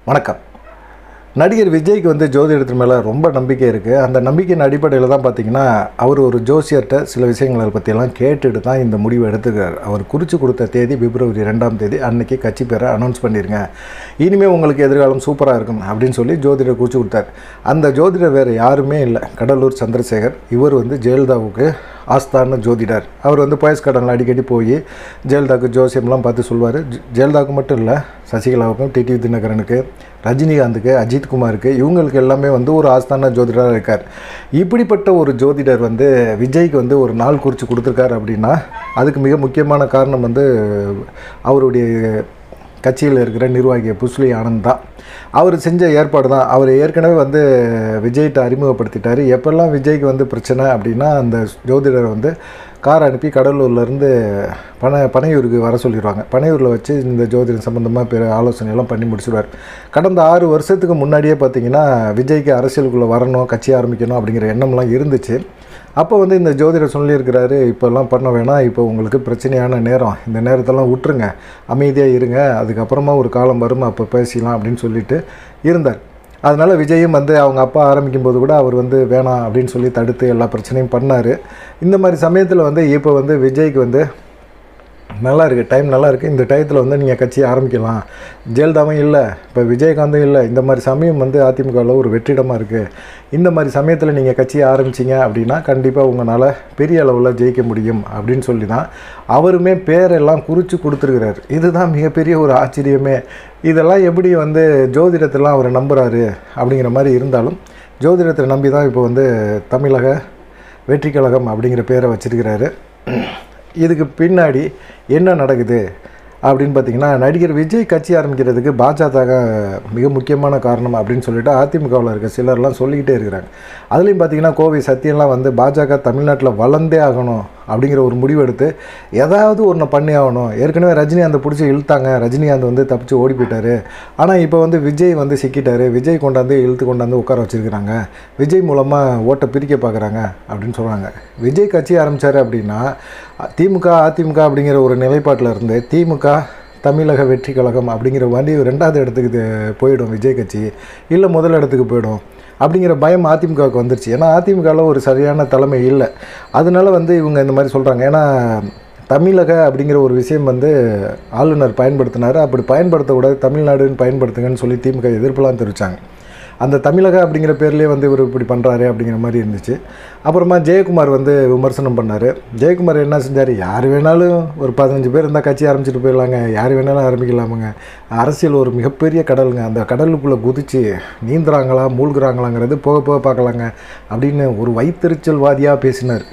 வணக்கம் நடிகர் விஜய்க்கு வந்து ஜோதிடத்து மேலே ரொம்ப நம்பிக்கை இருக்குது அந்த நம்பிக்கையின் அடிப்படையில் தான் பார்த்தீங்கன்னா அவர் ஒரு ஜோசியர்கிட்ட சில விஷயங்களை பற்றியெல்லாம் கேட்டுட்டு தான் இந்த முடிவை எடுத்துக்கிறார் அவர் குறித்து கொடுத்த தேதி பிப்ரவரி ரெண்டாம் தேதி அன்னைக்கு கட்சி பேரை அனௌன்ஸ் பண்ணிடுங்க இனிமேல் உங்களுக்கு எதிர்காலம் சூப்பராக இருக்கும் அப்படின்னு சொல்லி ஜோதிடர் குறித்து கொடுத்தார் அந்த ஜோதிடர் வேறு யாருமே இல்லை கடலூர் சந்திரசேகர் இவர் வந்து ஜெயலலிதாவுக்கு ஆஸ்தான ஜோதிடர் அவர் வந்து போயஸ் கடனில் அடிக்கடி போய் ஜெயலலிதாவுக்கு ஜோசியம்லாம் பார்த்து சொல்லுவார் ஜெயலலிதாவுக்கு மட்டும் இல்லை சசிகலாவுக்கும் டிடி தினகரனுக்கு ரஜினிகாந்துக்கு அஜித்குமாருக்கு இவங்களுக்கு எல்லாமே வந்து ஒரு ஆஸ்தான ஜோதிடராக இருக்கார் இப்படிப்பட்ட ஒரு ஜோதிடர் வந்து விஜய்க்கு வந்து ஒரு நாள் குறித்து கொடுத்துருக்காரு அப்படின்னா அதுக்கு மிக முக்கியமான காரணம் வந்து அவருடைய கட்சியில் இருக்கிற நிர்வாகி புஸ்லி ஆனந்த் தான் அவர் செஞ்ச ஏற்பாடு தான் அவர் ஏற்கனவே வந்து விஜய்கிட்ட அறிமுகப்படுத்திட்டார் எப்பெல்லாம் விஜய்க்கு வந்து பிரச்சனை அப்படின்னா அந்த ஜோதிடரை வந்து கார் அனுப்பி கடலூர்லேருந்து பன பனையூருக்கு வர சொல்லிடுவாங்க பனையூரில் வச்சு இந்த ஜோதிடம் சம்மந்தமாக பிற ஆலோசனையெல்லாம் பண்ணி முடிச்சிடுவார் கடந்த ஆறு வருஷத்துக்கு முன்னாடியே பார்த்தீங்கன்னா விஜய்க்கு அரசியலுக்குள்ளே வரணும் கட்சி ஆரம்பிக்கணும் அப்படிங்கிற எண்ணம்லாம் இருந்துச்சு அப்போ வந்து இந்த ஜோதிடர் சொல்லியிருக்கிறாரு இப்போல்லாம் பண்ண வேணாம் இப்போ உங்களுக்கு பிரச்சனையான நேரம் இந்த நேரத்தெல்லாம் விட்டுருங்க அமைதியாக இருங்க அதுக்கப்புறமா ஒரு காலம் வரும் அப்போ பேசிக்கலாம் அப்படின்னு சொல்லிட்டு இருந்தார் அதனால் விஜயும் வந்து அவங்க அப்பா ஆரம்பிக்கும் போது கூட அவர் வந்து வேணாம் அப்படின்னு சொல்லி தடுத்து எல்லா பிரச்சனையும் பண்ணார் இந்த மாதிரி சமயத்தில் வந்து இப்போ வந்து விஜய்க்கு வந்து நல்லா இருக்குது டைம் நல்லா இருக்குது இந்த டயத்தில் வந்து நீங்கள் கட்சியை ஆரம்பிக்கலாம் ஜெயலலிதாவும் இல்லை இப்போ விஜயகாந்தும் இல்லை இந்த மாதிரி சமயம் வந்து அதிமுகவில் ஒரு வெற்றிடமாக இருக்குது இந்த மாதிரி சமயத்தில் நீங்கள் கட்சியை ஆரம்பிச்சிங்க அப்படின்னா கண்டிப்பாக உங்களால் பெரிய அளவில் ஜெயிக்க முடியும் அப்படின்னு சொல்லி தான் அவருமே பேரெல்லாம் குறித்து கொடுத்துருக்கிறார் இதுதான் மிகப்பெரிய ஒரு ஆச்சரியமே இதெல்லாம் எப்படி வந்து ஜோதிடத்தெல்லாம் அவர் நம்புகிறாரு அப்படிங்கிற மாதிரி இருந்தாலும் ஜோதிடத்தை நம்பி தான் இப்போ வந்து தமிழக வெற்றி கழகம் அப்படிங்கிற பேரை வச்சிருக்கிறாரு இதுக்கு பின்னாடி என்ன நடக்குது அப்படின்னு பார்த்தீங்கன்னா நடிகர் விஜய் கட்சி ஆரம்பிக்கிறதுக்கு பாஜக மிக முக்கியமான காரணம் அப்படின்னு சொல்லிட்டு அதிமுகவில் இருக்க சிலர்லாம் சொல்லிக்கிட்டே இருக்கிறாங்க அதுலேயும் பார்த்தீங்கன்னா கோவை சத்தியம்லாம் வந்து பாஜக தமிழ்நாட்டில் வளர்ந்தே ஆகணும் அப்படிங்கிற ஒரு முடிவு எடுத்து ஏதாவது ஒன்று பண்ணி ஆகணும் ஏற்கனவே ரஜினிகாந்தை பிடிச்சி இழுத்தாங்க ரஜினிகாந்த் வந்து தப்பிச்சு ஓடி போயிட்டாரு ஆனால் இப்போ வந்து விஜய் வந்து சிக்கிட்டாரு விஜய் கொண்டாந்து இழுத்து கொண்டாந்து உட்கார வச்சுருக்கிறாங்க விஜய் மூலமாக ஓட்டை பிரிக்க பார்க்குறாங்க அப்படின்னு சொல்கிறாங்க விஜய் கட்சி ஆரம்பித்தார் அப்படின்னா திமுக அதிமுக அப்படிங்கிற ஒரு நிலைப்பாட்டில் இருந்து திமுக தமிழக வெற்றி கழகம் அப்படிங்கிற வண்டி ரெண்டாவது இடத்துக்கு இது போயிடும் விஜய் கட்சி இல்லை முதல் இடத்துக்கு போயிடும் அப்படிங்கிற பயம் அதிமுகவுக்கு வந்துருச்சு ஏன்னா அதிமுகவில் ஒரு சரியான தலைமை இல்லை அதனால வந்து இவங்க இந்த மாதிரி சொல்கிறாங்க ஏன்னா தமிழக அப்படிங்கிற ஒரு விஷயம் வந்து ஆளுநர் பயன்படுத்தினார் அப்படி பயன்படுத்தக்கூடாது தமிழ்நாடுன்னு பயன்படுத்துங்கன்னு சொல்லி திமுக எதிர்ப்புலாம் தெரிவித்தாங்க அந்த தமிழக அப்படிங்கிற பேர்லேயே வந்து இவர் இப்படி பண்ணுறாரு அப்படிங்கிற மாதிரி இருந்துச்சு அப்புறமா ஜெயக்குமார் வந்து விமர்சனம் பண்ணார் ஜெயக்குமார் என்ன செஞ்சார் யார் வேணாலும் ஒரு பதினஞ்சு பேர் இருந்தால் கட்சி ஆரம்பிச்சிட்டு போயிடலாங்க யார் வேணாலும் ஆரம்பிக்கலாமுங்க அரசியல் ஒரு மிகப்பெரிய கடலுங்க அந்த கடலுக்குள்ளே குதிச்சு நீந்துறாங்களா மூழ்குறாங்களாங்கிறது போக போக பார்க்கலாங்க அப்படின்னு ஒரு வைத்தறிச்சல்வாதியாக பேசினார்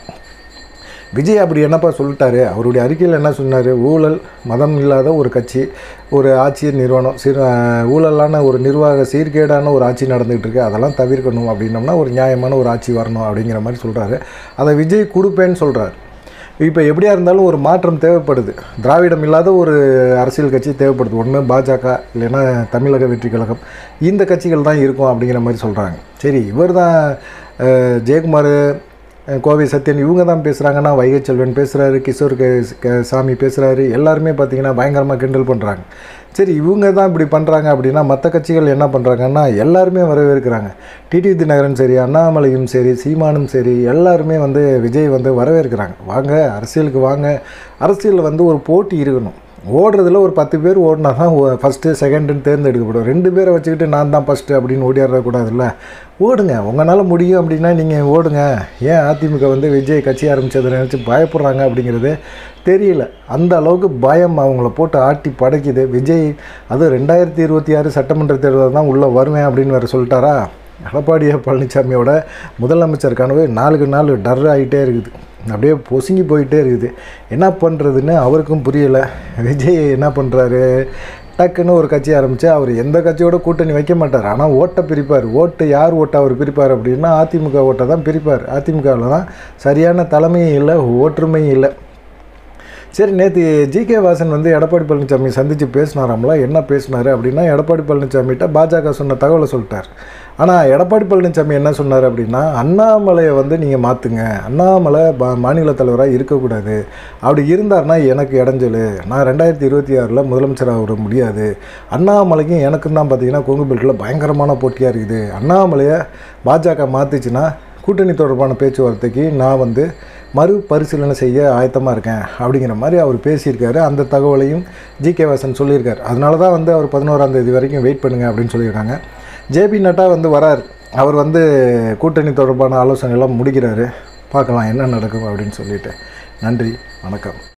விஜய் அப்படி என்னப்பா சொல்லிட்டாரு அவருடைய அறிக்கையில் என்ன சொன்னார் ஊழல் மதம் இல்லாத ஒரு கட்சி ஒரு ஆட்சி நிறுவனம் சிறு ஊழலான ஒரு நிர்வாக சீர்கேடான ஒரு ஆட்சி நடந்துகிட்டு இருக்கு அதெல்லாம் தவிர்க்கணும் அப்படின்னம்னா ஒரு நியாயமான ஒரு ஆட்சி வரணும் அப்படிங்கிற மாதிரி சொல்கிறாரு அதை விஜய் கொடுப்பேன்னு சொல்கிறார் இப்போ எப்படியா இருந்தாலும் ஒரு மாற்றம் தேவைப்படுது திராவிடம் இல்லாத ஒரு அரசியல் கட்சி தேவைப்படுது ஒன்று பாஜக இல்லைன்னா தமிழக வெற்றி கழகம் இந்த கட்சிகள் தான் இருக்கும் அப்படிங்கிற மாதிரி சொல்கிறாங்க சரி இவர் தான் ஜெயக்குமார் கோவை சத்யன் இவங்க தான் பேசுகிறாங்கன்னா வைகை செல்வன் பேசுகிறாரு கிஷோர் கே சாமி பேசுகிறாரு எல்லாருமே பார்த்தீங்கன்னா பயங்கரமாக கிண்டல் பண்ணுறாங்க சரி இவங்க தான் இப்படி பண்ணுறாங்க அப்படின்னா மற்ற கட்சிகள் என்ன பண்ணுறாங்கன்னா எல்லாருமே வரவேற்கிறாங்க டிடி தினகரன் சரி அண்ணாமலையும் சரி சீமானும் சரி எல்லாருமே வந்து விஜய் வந்து வரவேற்கிறாங்க வாங்க அரசியலுக்கு வாங்க அரசியலில் வந்து ஒரு போட்டி இருக்கணும் ஓடுறதுல ஒரு பத்து பேர் ஓடினா தான் ஃபஸ்ட்டு செகண்டுன்னு தேர்ந்தெடுக்கப்படும் ரெண்டு பேரை வச்சுக்கிட்டு நான் தான் ஃபஸ்ட்டு அப்படின்னு ஓடிடக்கூடாதுல்ல ஓடுங்க உங்களால் முடியும் அப்படின்னா நீங்கள் ஓடுங்க ஏன் அதிமுக வந்து விஜய் கட்சி ஆரம்பித்ததை நினச்சி பயப்படுறாங்க அப்படிங்கிறது தெரியல அந்த அளவுக்கு பயம் அவங்கள போட்டு ஆட்டி படைக்குது விஜய் அதுவும் ரெண்டாயிரத்தி இருபத்தி ஆறு சட்டமன்ற தேர்தல் தான் உள்ளே வருவேன் அப்படின்னு வேறு சொல்லிட்டாரா எடப்பாடி பழனிசாமியோட முதலமைச்சர் கனவு நாளுக்கு நாள் டர் ஆகிட்டே இருக்குது அப்படியே பொசுங்கி போயிட்டே இருக்குது என்ன பண்ணுறதுன்னு அவருக்கும் புரியலை விஜய் என்ன பண்ணுறாரு டக்குன்னு ஒரு கட்சி ஆரம்பித்து அவர் எந்த கட்சியோட கூட்டணி வைக்க மாட்டார் ஆனால் ஓட்டை பிரிப்பார் ஓட்டு யார் ஓட்டை அவர் பிரிப்பார் அப்படின்னா அதிமுக ஓட்டை தான் பிரிப்பார் அதிமுகவில் தான் சரியான தலைமையும் இல்லை ஒற்றுமையும் இல்லை சரி நேற்று ஜிகே வாசன் வந்து எடப்பாடி பழனிசாமி சந்தித்து பேசினாராம்ல என்ன பேசினார் அப்படின்னா எடப்பாடி பழனிசாமிகிட்ட பாஜக சொன்ன தகவலை சொல்லிட்டார் ஆனால் எடப்பாடி பழனிசாமி என்ன சொன்னார் அப்படின்னா அண்ணாமலையை வந்து நீங்கள் மாற்றுங்க அண்ணாமலை பா மாநில தலைவராக இருக்கக்கூடாது அப்படி இருந்தார்னா எனக்கு இடைஞ்சல் நான் ரெண்டாயிரத்தி இருபத்தி ஆறில் முதலமைச்சராக வர முடியாது அண்ணாமலைக்கும் எனக்கும் தான் பார்த்தீங்கன்னா கொங்கு பெல்ட்டில் பயங்கரமான போட்டியாக இருக்குது அண்ணாமலையை பாஜக மாற்றுச்சுன்னா கூட்டணி தொடர்பான பேச்சுவார்த்தைக்கு நான் வந்து மறு பரிசீலனை செய்ய ஆயத்தமாக இருக்கேன் அப்படிங்கிற மாதிரி அவர் பேசியிருக்காரு அந்த தகவலையும் ஜி கே வாசன் சொல்லியிருக்காரு அதனால தான் வந்து அவர் பதினோராம் தேதி வரைக்கும் வெயிட் பண்ணுங்க அப்படின்னு சொல்லியிருக்காங்க ஜேபி நட்டா வந்து வரார் அவர் வந்து கூட்டணி தொடர்பான ஆலோசனைலாம் முடிக்கிறாரு பார்க்கலாம் என்ன நடக்கும் அப்படின்னு சொல்லிட்டு நன்றி வணக்கம்